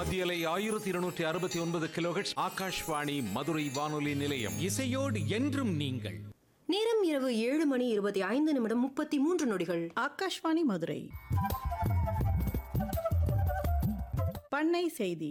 மத்தியலை ஆயிரத்தி இருநூற்றி அறுபத்தி ஒன்பது கிலோஹெட்ஸ் ஆகாஷ்வாணி மதுரை வானொலி நிலையம் இசையோடு என்றும் நீங்கள் நேரம் இரவு ஏழு மணி இருபத்தி ஐந்து நிமிடம் முப்பத்தி மூன்று நொடிகள் ஆகாஷ்வாணி மதுரை பண்ணை செய்தி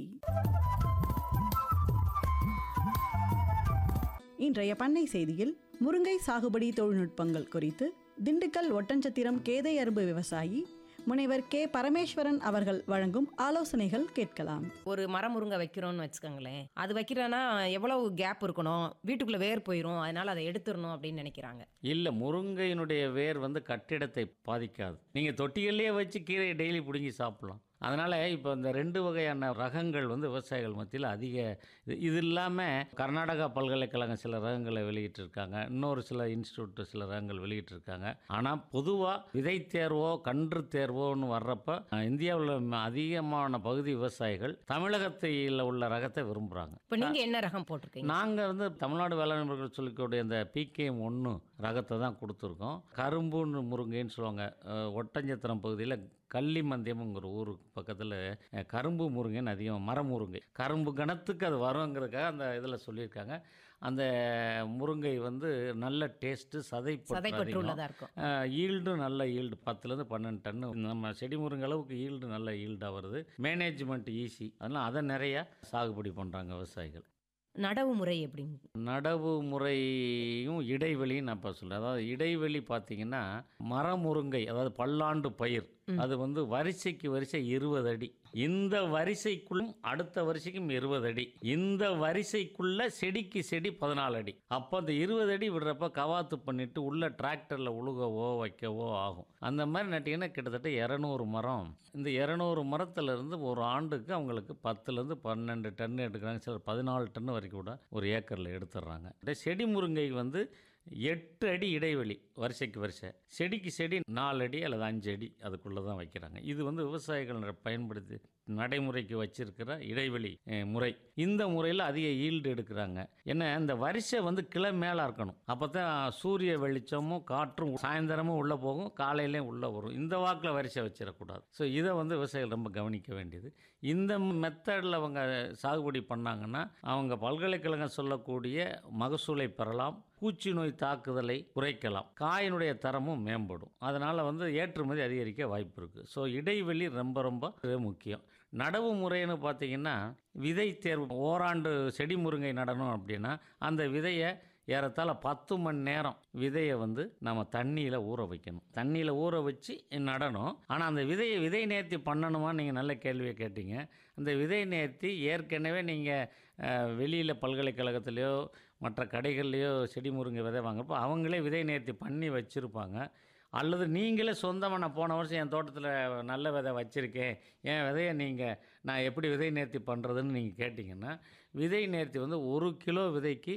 இன்றைய பண்ணை செய்தியில் முருங்கை சாகுபடி தொழில்நுட்பங்கள் குறித்து திண்டுக்கல் ஒட்டஞ்சத்திரம் கேதை அரும்பு விவசாயி முனைவர் கே பரமேஸ்வரன் அவர்கள் வழங்கும் ஆலோசனைகள் கேட்கலாம் ஒரு மரம் முருங்கை வைக்கிறோம்னு வச்சுக்கோங்களேன் அது வைக்கிறோன்னா எவ்வளவு கேப் இருக்கணும் வீட்டுக்குள்ளே வேர் போயிடும் அதனால அதை எடுத்துடணும் அப்படின்னு நினைக்கிறாங்க இல்லை முருங்கையினுடைய வேர் வந்து கட்டிடத்தை பாதிக்காது நீங்கள் தொட்டிகள்லேயே வச்சு கீரையை டெய்லி பிடுங்கி சாப்பிடலாம் அதனால் இப்போ இந்த ரெண்டு வகையான ரகங்கள் வந்து விவசாயிகள் மத்தியில் அதிக இது இது இல்லாமல் கர்நாடகா பல்கலைக்கழகம் சில ரகங்களை வெளியிட்டிருக்காங்க இன்னொரு சில இன்ஸ்டியூட் சில ரகங்கள் வெளியிட்டிருக்காங்க ஆனால் பொதுவாக விதை தேர்வோ கன்று தேர்வோன்னு வர்றப்ப இந்தியாவில் அதிகமான பகுதி விவசாயிகள் தமிழகத்தில் உள்ள ரகத்தை விரும்புகிறாங்க இப்போ நீங்கள் என்ன ரகம் போட்டிருக்கீங்க நாங்கள் வந்து தமிழ்நாடு வேளாண் நண்பர்கள் சொல்லிக்கூடிய இந்த பிகேஎம் ஒன்று ரகத்தை தான் கொடுத்துருக்கோம் கரும்புன்னு முருங்கைன்னு சொல்லுவாங்க அஹ், ஒட்டஞ்சத்திரம் பகுதியில் கள்ளிமந்தியம்ங்கிற ஊருக்கு பக்கத்தில் கரும்பு முருங்கைன்னு அதிகம் மர முருங்கை கரும்பு கணத்துக்கு அது வருங்கிறதுக்காக அந்த இதில் சொல்லியிருக்காங்க அந்த முருங்கை வந்து நல்ல டேஸ்ட்டு சதைப்பற்று சதைப்பற்று அதிகம். உள்ளதா இருக்கும் ஈல்டும் நல்ல ஈல்டு பத்துலேருந்து பன்னெண்டு டன்னு நம்ம செடி முருங்கை அளவுக்கு ஈல்டு நல்ல ஈல்டாக வருது மேனேஜ்மெண்ட் ஈஸி அதனால் அதை நிறையா சாகுபடி பண்ணுறாங்க விவசாயிகள் நடவு முறை எப்படிங்க நடவு முறையும் இடைவெளியும் நான் இப்போ சொல்கிறேன் அதாவது இடைவெளி பார்த்தீங்கன்னா மரமுருங்கை அதாவது பல்லாண்டு பயிர் அது வந்து வரிசைக்கு வரிசை இருபது அடி இந்த வரிசைக்குள்ளும் அடுத்த வரிசைக்கும் இருபது அடி இந்த வரிசைக்குள்ள செடிக்கு செடி பதினாலு அடி அப்போ அந்த இருபது அடி விடுறப்ப கவாத்து பண்ணிட்டு உள்ள டிராக்டரில் உழுகவோ வைக்கவோ ஆகும் அந்த மாதிரி நட்டிங்கன்னா கிட்டத்தட்ட இரநூறு மரம் இந்த இரநூறு மரத்துல இருந்து ஒரு ஆண்டுக்கு அவங்களுக்கு பத்துலேருந்து பன்னெண்டு டன் எடுக்கிறாங்க சிலர் பதினாலு டன் வரைக்கும் கூட ஒரு ஏக்கரில் எடுத்துடுறாங்க இந்த செடி முருங்கை வந்து எட்டு அடி இடைவெளி வரிசைக்கு வரிசை செடிக்கு செடி நாலு அடி அல்லது அஞ்சு அடி அதுக்குள்ளே தான் வைக்கிறாங்க இது வந்து விவசாயிகள் பயன்படுத்தி நடைமுறைக்கு வச்சிருக்கிற இடைவெளி அஹ், முறை இந்த முறையில் அதிக ஈல்டு எடுக்கிறாங்க ஏன்னா இந்த வரிசை வந்து கிளை மேலே இருக்கணும் அப்போ தான் சூரிய வெளிச்சமும் காற்றும் சாயந்தரமும் உள்ளே போகும் காலையிலையும் உள்ளே வரும் இந்த வாக்கில் வரிசை வச்சிடக்கூடாது ஸோ இதை வந்து விவசாயிகள் ரொம்ப கவனிக்க வேண்டியது இந்த மெத்தடில் அவங்க சாகுபடி பண்ணாங்கன்னா அவங்க பல்கலைக்கழகம் சொல்லக்கூடிய மகசூலை பெறலாம் பூச்சி நோய் தாக்குதலை குறைக்கலாம் காயினுடைய தரமும் மேம்படும் அதனால் வந்து ஏற்றுமதி அதிகரிக்க வாய்ப்பு இருக்குது ஸோ இடைவெளி ரொம்ப ரொம்ப முக்கியம் நடவு முறைன்னு பார்த்தீங்கன்னா விதை தேர்வு ஓராண்டு செடி முருங்கை நடணும் அப்படின்னா அந்த விதையை ஏறத்தாழ பத்து மணி நேரம் விதையை வந்து நம்ம தண்ணியில் ஊற வைக்கணும் தண்ணியில் ஊற வச்சு நடணும் ஆனால் அந்த விதையை விதை நேர்த்தி பண்ணணுமா நீங்கள் நல்ல கேள்வியை கேட்டீங்க அந்த விதை நேர்த்தி ஏற்கனவே நீங்கள் வெளியில் பல்கலைக்கழகத்துலேயோ மற்ற கடைகள்லையோ செடி முருங்கை விதை வாங்குறப்போ அவங்களே விதை நேர்த்தி பண்ணி வச்சுருப்பாங்க அல்லது நீங்களே சொந்தமாக நான் போன வருஷம் என் தோட்டத்தில் நல்ல விதை வச்சுருக்கேன் என் விதையை நீங்கள் நான் எப்படி விதை நேர்த்தி பண்ணுறதுன்னு நீங்கள் கேட்டிங்கன்னா விதை நேர்த்தி வந்து ஒரு கிலோ விதைக்கு